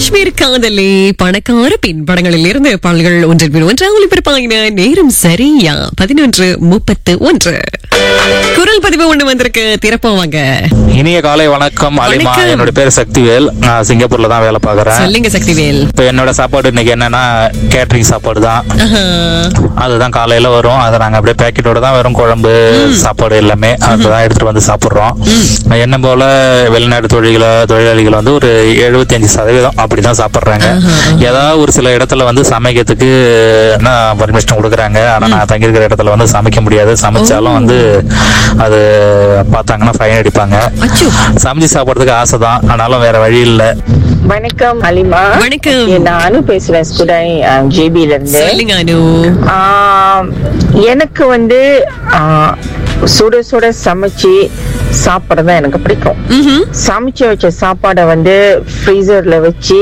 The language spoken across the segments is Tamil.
காஷ்மீர் காதலே பணக்கார பின் படங்களில் இருந்து பாடல்கள் ஒன்றின் பின் ஒன்றாக ஒளிபரப்பாகின நேரம் சரியா பதினொன்று முப்பத்து ஒன்று குரல் பதிவு ஒண்ணு வந்திருக்கு திறப்போவாங்க இனிய காலை வணக்கம் அலிமா வணக்கம். என்னோட பேர் சக்திவேல் நான் சிங்கப்பூர்ல தான் வேலை பார்க்கறேன் சொல்லுங்க சக்திவேல் இப்போ என்னோட சாப்பாடு இன்னைக்கு என்னன்னா கேட்டரிங் சாப்பாடு தான் ஆஹா. அதுதான் காலையில வரும் அதை நாங்க அப்படியே பேக்கெட்டோட தான் வெறும் குழம்பு சாப்பாடு எல்லாமே அதுதான் எடுத்துட்டு வந்து சாப்பிடுறோம் என்ன போல வெளிநாட்டு தொழில்கள தொழிலாளிகள் வந்து ஒரு 75% சதவீதம் அப்படிதான் சாப்பிடுறாங்க ஏதாவது ஒரு சில இடத்துல வந்து சமைக்கிறதுக்கு பர்மிஷன் கொடுக்குறாங்க ஆனா நான் தங்கியிருக்கிற இடத்துல வந்து சமைக்க முடியாது சமைச்சாலும் வந்து அது பார்த்தாங்கன்னா ஃபைன் அடிப்பாங்க அச்சோ சமைச்சு சாப்பிடுறதுக்கு ஆசை தான் ஆனாலும் வேற வழி இல்ல வணக்கம் அலிமா வணக்கம். ஏ, நானும் பேசுறேன் ஸ்குடாய் ஜேபில இருந்து சொல்லுங்க அனு ஆம், எனக்கு வந்து ஆ, சுட சுட சமைச்சு சாப்பிடதான் எனக்கு பிடிக்கும் ம்ஹும். சமைச்சு வச்ச சாப்பாடை வந்து ஃப்ரீசர்ல வச்சு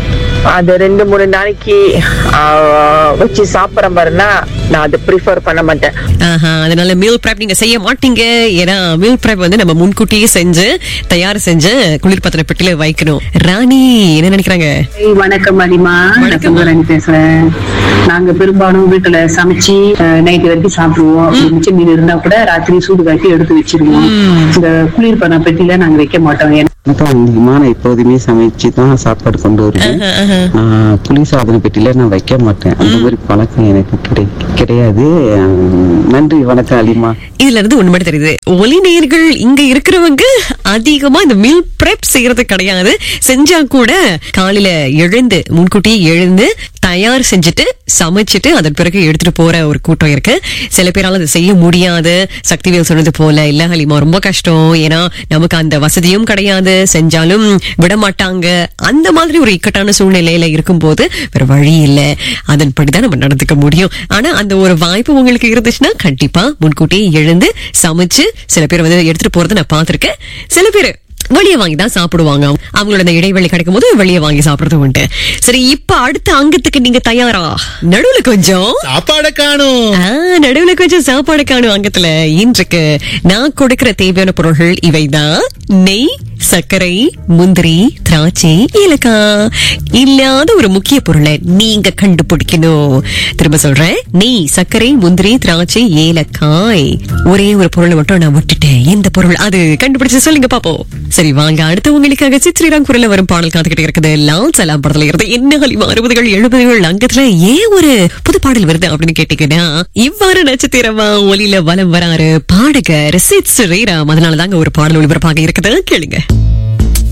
அது ரெண்டு மூணு நாளைக்கு ஆ, வச்சு சாப்பிட்ற மாதிரினா நான் அதை ப்ரிஃபர் பண்ண மாட்டேன் ஆஹா, அதனால மீல் prep நீங்க செய்ய மாட்டீங்க ஏன்னா மீல் prep வந்து நம்ம முன்கூட்டியே செஞ்சு தயார் செஞ்சு குளிர்பத்திர பெட்டியில வைக்கணும் ராணி என்ன நினைக்கிறாங்க ஏய், வணக்கம் அலிமா நான் வணக்கம். சுந்தராணி பேசுறேன் நாங்க பெரும்பாலும் வீட்டுல சமைச்சு நைட் வரைக்கும் சாப்பிடுவோம் அப்படி மிச்சம் மீன் இருந்தா கூட ராத்திரி சூடு காட்டி எடுத்து வச்சிருவோம் இந்த குளிர்பண பெட்டியில நாங்க வைக்க மாட்டோம் ஏன்னா வணக்கம் அதிகமா நான் எப்போதுமே சமைச்சு தான் சாப்பாடு கொண்டு வருவேன் ஆஹ் புளி சாதன பெட்டியில நான் வைக்க மாட்டேன் அந்த மாதிரி பழக்கம் எனக்கு கிடை கிடையாது ஆஹ் நன்றி வணக்கம் அலிமா இதுல இருந்து ஒண்ணு மட்டும் தெரியுது ஒலி நேர்கள் இங்க இருக்கிறவங்க அதிகமா இந்த மீல் prep செய்யறது கிடையாது செஞ்சா கூட காலையில எழுந்து முன்கூட்டியே எழுந்து தயார் செஞ்சுட்டு சமைச்சிட்டு அதன் பிறகு எடுத்துட்டு போற ஒரு கூட்டம் இருக்கு சில பேரால அதை செய்ய முடியாது சக்திவேல் சொன்னது போல இல்ல ஹலிமா ரொம்ப கஷ்டம் ஏன்னா நமக்கு அந்த வசதியும் கிடையாது செஞ்சாலும் விட மாட்டாங்க அந்த மாதிரி ஒரு இக்கட்டான சூழ்நிலையில இருக்கும்போது வேற வழி இல்ல அதன்படிதான் நம்ம நடந்துக்க முடியும் ஆனா அந்த ஒரு வாய்ப்பு உங்களுக்கு இருந்துச்சுன்னா கண்டிப்பா முன்கூட்டியே எழுந்து சமைச்சு சில பேர் வந்து எடுத்துட்டு போறதை நான் பார்த்திருக்கேன் சில பேர் வெளியே வாங்கி தான் சாப்பிடுவாங்க அவங்களோட அந்த இடைவெளி கிடைக்கும் போது வெளியே வாங்கி சாப்பிடுறது உண்டு சரி இப்ப அடுத்த அங்கத்துக்கு நீங்க தயாரா நடுவுல கொஞ்சம் சாப்பாட காணும் ஆ, நடுவுல கொஞ்சம் சாப்பாடு காணும் அங்கத்துல இன்றைக்கு நான் கொடுக்கிற தேவையான பொருள்கள் இவைதான் நெய் சர்க்கரை முந்திரி திராட்சை ஏலக்காய் இல்லாத ஒரு முக்கிய பொருளை நீங்க கண்டுபிடிக்கணும் திரும்ப சொல்றேன் நெய் சர்க்கரை முந்திரி திராட்சை ஏலக்காய் ஒரே ஒரு பொருளை மட்டும் நான் விட்டுட்டேன் எந்த பொருள் அது கண்டுபிடிச்சு சொல்லுங்க பாப்போம் சரி வாங்க அடுத்து உங்களுக்காக சித்ரிராம் குரல்ல வரும் பாடல் காத்துக்கிட்டு இருக்குது லால் சலாம் படத்துல இருந்து என்ன ஹலிமா அறுபதுகள் எழுபதுகள் அங்கத்துல ஏன் ஒரு புது பாடல் வருது அப்படின்னு கேட்டீங்கன்னா இவ்வாறு நட்சத்திரமா ஒலியில வலம் வராரு பாடகர் சித் ஸ்ரீராம் அதனாலதாங்க ஒரு பாடல் ஒளிபரப்பாக இருக்குது கேளுங்க